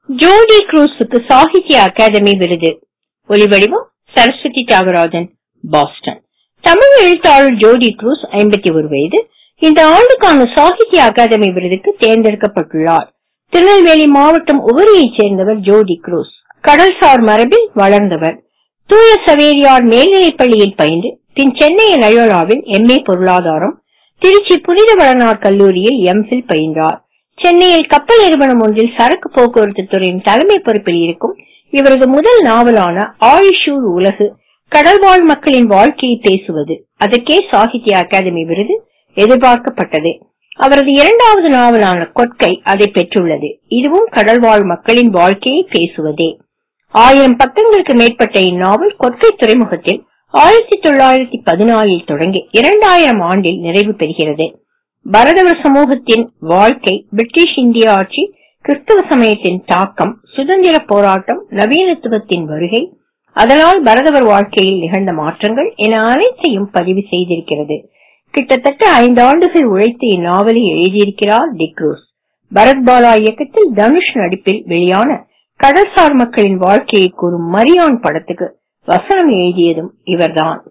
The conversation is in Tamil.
ஜோடி குரூஸுக்கு சாகித்ய அகாதமி விருது ஒலிவடிவம் சரஸ்வதி தியாகராஜன் பாஸ்டன் தமிழ் எழுத்தாளர் ஜோடி குரூஸ் ஐம்பத்தி ஒரு வயது இந்த ஆண்டுக்கான சாகித்ய அகாதமி விருதுக்கு தேர்ந்தெடுக்கப்பட்டுள்ளார் திருநெல்வேலி மாவட்டம் உவரியைச் சேர்ந்தவர் ஜோடி குரூஸ் கடல்சார் மரபில் வளர்ந்தவர் தூய சவேரியார் மேல்நிலைப் பள்ளியில் பயின்று பின் சென்னை லயோலாவில் எம்ஏ பொருளாதாரம் திருச்சி புனித வளனார் கல்லூரியில் எம்ஃபில் பயின்றார் சென்னையில் கப்பல் நிறுவனம் ஒன்றில் சரக்கு போக்குவரத்து துறையின் தலைமை பொறுப்பில் இருக்கும் இவரது முதல் நாவலான ஆழிஷூர் உலகு கடல்வாழ் மக்களின் வாழ்க்கையை பேசுவது அதற்கே சாகித்ய அகாதமி விருது எதிர்பார்க்கப்பட்டது அவரது இரண்டாவது நாவலான கொற்கை அதை பெற்றுள்ளது இதுவும் கடல்வாழ் மக்களின் வாழ்க்கையை பேசுவதே ஆயிரம் பக்கங்களுக்கு மேற்பட்ட இந்நாவல் கொற்கை துறைமுகத்தில் ஆயிரத்தி தொள்ளாயிரத்தி பதினாலில் தொடங்கி இரண்டாயிரம் ஆண்டில் நிறைவு பெறுகிறது பரதவர் சமூகத்தின் வாழ்க்கை பிரிட்டிஷ் இந்திய ஆட்சி கிறிஸ்தவ சமயத்தின் தாக்கம் சுதந்திர போராட்டம் நவீனத்துவத்தின் வருகை அதனால் பரதவர் வாழ்க்கையில் நிகழ்ந்த மாற்றங்கள் என அனைத்தையும் பதிவு செய்திருக்கிறது கிட்டத்தட்ட ஐந்து ஆண்டுகள் உழைத்து இந்நாவலை எழுதியிருக்கிறார் டிக்ரூஸ் பரத் பாலா இயக்கத்தில் தனுஷ் நடிப்பில் வெளியான கடல்சார் மக்களின் வாழ்க்கையை கூறும் மரியான் படத்துக்கு வசனம் எழுதியதும் இவர்தான்